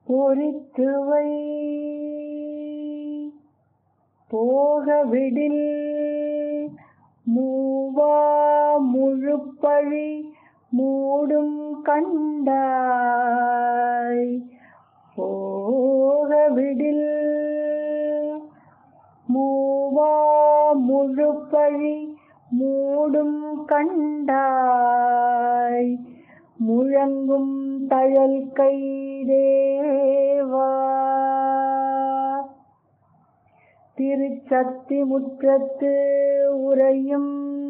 பொறித்துவை போகவிடில் மூவா முழுப்பழி மூடும் கண்டாய் போகவிடில் மூவா முழுப்பழி மூடும் கண்டாய் முழங்கும் தழல் கைதேவா திருச்சத்தி முற்றத்து உறையும்